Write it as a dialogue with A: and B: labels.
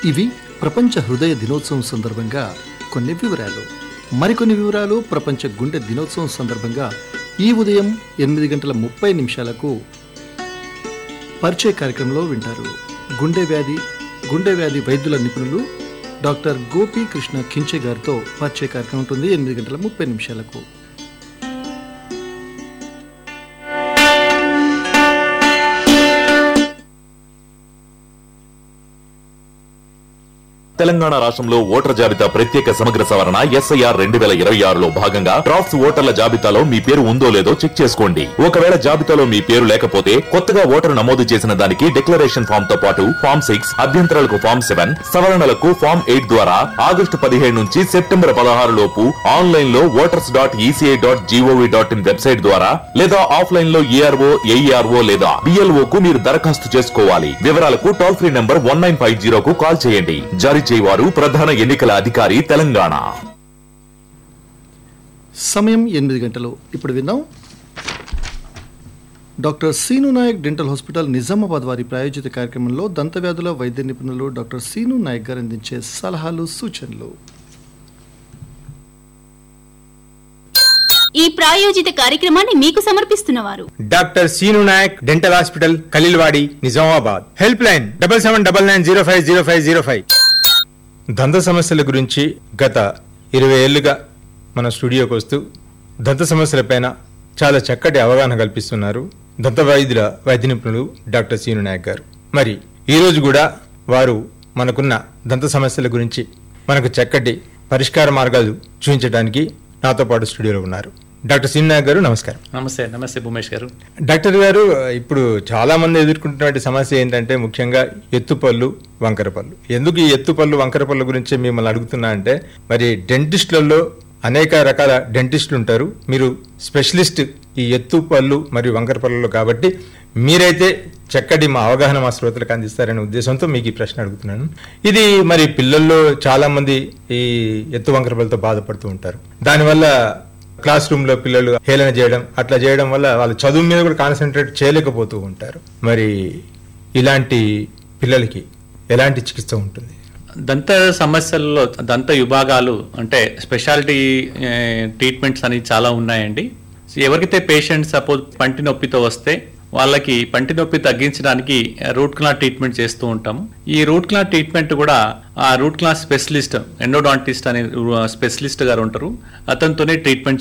A: ఇవి ప్రపంచ హృదయ దినోత్సవం సందర్భంగా కొన్ని వివరాలు మరికొన్ని వివరాలు ప్రపంచ గుండె దినోత్సవం సందర్భంగా ఈ ఉదయం ఎనిమిది గంటల ముప్పై నిమిషాలకు పరిచయ కార్యక్రమంలో వింటారు గుండె వ్యాధి గుండె వ్యాధి వైద్యుల నిపుణులు డాక్టర్ గోపి కృష్ణ కించె గారితో పరిచయ కార్యక్రమం ఉంటుంది ఎనిమిది గంటల ముప్పై నిమిషాలకు
B: తెలంగాణ రాష్ట్రంలో ఓటర్ జాబితా ప్రత్యేక సమగ్ర సవరణ ఎస్ఐఆర్ రెండు వేల ఇరవై ఆరులో భాగంగా డ్రాఫ్ట్స్ ఓటర్ల జాబితాలో మీ పేరు ఉందో లేదో చెక్ చేసుకోండి ఒకవేళ జాబితాలో మీ పేరు లేకపోతే కొత్తగా ఓటరు నమోదు చేసిన దానికి డిక్లరేషన్ ఫామ్ తో పాటు ఫామ్ సిక్స్ అభ్యంతరాలకు ఫామ్ సెవెన్ సవరణలకు ఫామ్ ఎయిట్ ద్వారా ఆగస్టు పదిహేడు నుంచి సెప్టెంబర్ పదహారు లోపు ఆన్లైన్ లో voters dot ECI dot GOV dot IN website ద్వారా లేదా ఆఫ్లైన్ లో ఏఆర్ఓ ఏఈఆర్ఓ లేదా బిఎల్ఓ కు మీరు దరఖాస్తు చేసుకోవాలి వివరాలకు toll free number one nine five జీరోకు కాల్ చేయండి జారీ చేయవారు ప్రధాన ఎన్నికల అధికారి తెలంగాణ
A: సమయం ఎనిమిది గంటలు ఇప్పుడు విందాం doctor Seenu Nayak dental hospital Nizamabad వారి ప్రాయోజిత కార్యక్రమంలో దంతవ్యాధుల వైద్య నిపుణులు డాక్టర్ సీను నాయక్ గారు అందించే సలహాలు సూచనలు
C: ఈ ప్రాయోజిత కార్యక్రమాన్ని మీకు సమర్పిస్తున్నవారు
D: doctor Seenu Nayak dental hospital Khaleelwadi Nizamabad help line double seven double nine zero five zero five zero five దంత సమస్యల గురించి గత ఇరవై ఏళ్లుగా మన స్టూడియోకి వస్తూ దంత సమస్యలపైన చాలా చక్కటి అవగాహన కల్పిస్తున్నారు దంత వైద్యుల వైద్య నిపుణులు డాక్టర్ సీను నాయక్ గారు మరి ఈ రోజు కూడా వారు మనకున్న దంత సమస్యల గురించి మనకు చక్కటి పరిష్కార మార్గాలు చూపించడానికి నాతో పాటు స్టూడియోలో ఉన్నారు డాక్టర్ సీను నాయక్ గారు నమస్కారం
E: నమస్తే నమస్తే భూమేష్ గారు
D: డాక్టర్ గారు ఇప్పుడు చాలా మంది ఎదుర్కొంటున్నటువంటి సమస్య ఏంటంటే ముఖ్యంగా ఎత్తుపళ్ళు వంకర పళ్ళు ఎందుకు ఈ ఎత్తుపళ్ళు వంకర పళ్ళు గురించి మిమ్మల్ని అడుగుతున్నా అంటే మరి డెంటిస్టులలో అనేక రకాల డెంటిస్టులు ఉంటారు మీరు స్పెషలిస్ట్ ఈ ఎత్తు పళ్ళు మరియు వంకర పళ్ళలో కాబట్టి మీరైతే చక్కటి మా అవగాహన మా శ్రోతలకు అందిస్తారనే ఉద్దేశంతో మీకు ఈ ప్రశ్న అడుగుతున్నాను ఇది మరి పిల్లల్లో చాలా మంది ఈ ఎత్తు వంకర పళ్ళతో బాధపడుతూ ఉంటారు దానివల్ల క్లాస్ రూమ్ లో పిల్లలు హేళన చేయడం అట్లా చేయడం వల్ల వాళ్ళు చదువు మీద కూడా కాన్సన్ట్రేట్ చేయలేకపోతూ ఉంటారు మరి ఇలాంటి పిల్లలకి ఎలాంటి చికిత్స ఉంటుంది
E: దంత సమస్యల్లో దంత విభాగాలు అంటే స్పెషాలిటీ ఏ, ట్రీట్మెంట్స్ అనేవి చాలా ఉన్నాయండి ఎవరికైతే పేషెంట్ సపోజ్ పంటి నొప్పితో వస్తే వాళ్ళకి పంటి నొప్పి తగ్గించడానికి రూట్ కెనాల్ ట్రీట్మెంట్ చేస్తూ ఉంటాము ఈ రూట్ కెనాల్ ట్రీట్మెంట్ కూడా ఆ రూట్ కెనాల్ స్పెషలిస్ట్ ఎండోడాంటిస్ట్ అనే స్పెషలిస్ట్ గారు ఉంటారు అతనితోనే ట్రీట్మెంట్